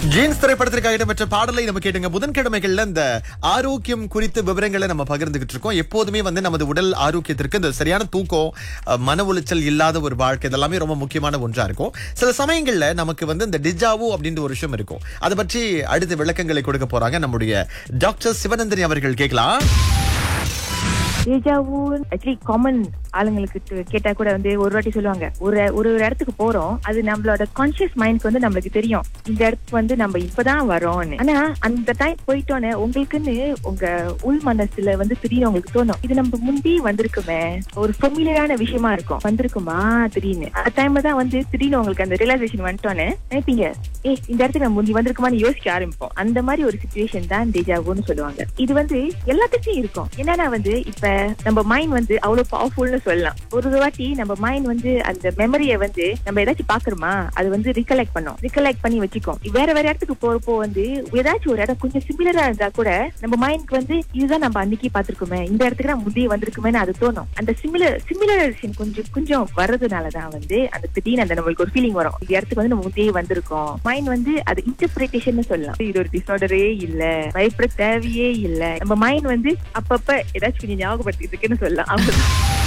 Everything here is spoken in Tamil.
ஜீன்ஸ் திரைப்படத்திற்காக இடம்பெற்ற பாடலை நம்ம கேட்டுங்க புதன்கிழமைகள்ல இந்த ஆரோக்கியம் குறித்த விவரங்களை நம்ம பகிர்ந்துகிட்டு இருக்கோம் எப்போதுமே வந்து நமது உடல் ஆரோக்கியத்திற்கு இந்த சரியான தூக்கம் அஹ், மன உளைச்சல் இல்லாத ஒரு வாழ்க்கை இதெல்லாமே ரொம்ப முக்கியமான ஒன்றா இருக்கும் சில சமயங்கள்ல நமக்கு வந்து இந்த டிஜாவு அப்படின்ற ஒரு விஷயம் இருக்கும் அதை பற்றி அடுத்த விளக்கங்களை கொடுக்க போறாங்க நம்முடைய டாக்டர் சிவநந்தினி அவர்கள் கேட்கலாம் டேஜாவு ஆக்சுவலி காமன் ஆளுங்களுக்கு டு- கேட்டா கூட வந்து ஒரு வாட்டி சொல்லுவாங்க ஒரு ஒரு ஒரு இடத்துக்கு போறோம் அது நம்மளோட கான்சியஸ் மைண்ட்க்கு வந்து நம்மளுக்கு தெரியும் இந்த இடத்துக்கு வந்து நம்ம இப்பதான் வரோம்னு ஆனா அந்த டைம் போயிட்டோன்னே உங்களுக்குன்னு உங்க உள் மனசுல வந்து திடீர்னு உங்களுக்கு தோணும் இது நம்ம முந்தி வந்திருக்குமே ஒரு ஃபெமிலியரான விஷயமா இருக்கும் வந்திருக்குமா திடீர்னு அந்த டைம்ல தான் வந்து திடீர்னு உங்களுக்கு அந்த ரியலைசேஷன் வந்துட்டோன்னே நினைப்பீங்க ஏ இந்த இடத்துக்கு நம்ம முந்தி வந்திருக்குமான்னு யோசிக்க ஆரம்பிப்போம் அந்த மாதிரி ஒரு சுச்சுவேஷன் தான் டேஜாவுன்னு சொல்லுவாங்க இது வந்து எல்லாத்துக்கும் இருக்கும் என்னன்னா வந்து இப்ப நம்ம மைண்ட் வந்து அவ்வளவு பவர்ஃபுல்னு சொல்லலாம் ஒரு வாட்டி நம்ம மைண்ட் வந்து அந்த மெமரியை வந்து நம்ம ஏதாச்சும் பாக்குறோமா அது வந்து ரிகலெக்ட் பண்ணும் ரிகலெக்ட் பண்ணி வச்சுக்கோம் வேற வேற இடத்துக்கு போறப்போ வந்து ஏதாச்சும் ஒரு இடம் கொஞ்சம் சிமிலரா இருந்தா கூட நம்ம மைண்ட்க்கு வந்து இதுதான் நம்ம அன்னைக்கு பாத்துருக்கோமே இந்த இடத்துக்கு நான் முந்தைய வந்திருக்குமேன்னு அது தோணும் அந்த சிமிலர் சிமிலரேஷன் கொஞ்சம் கொஞ்சம் வர்றதுனாலதான் வந்து அந்த திடீர்னு அந்த நம்மளுக்கு ஒரு ஃபீலிங் வரும் இந்த இடத்துக்கு வந்து நம்ம முந்தைய வந்திருக்கோம் மைண்ட் வந்து அது இன்டர்பிரேஷன் சொல்லலாம் இது ஒரு டிசார்டரே இல்ல பயப்பட தேவையே இல்ல நம்ம மைண்ட் வந்து அப்பப்ப ஏதாச்சும் கொஞ்சம் ஞாபகப்படுத்திட்டு இருக்குன்னு சொல்லலாம் அவ்வளவுதான்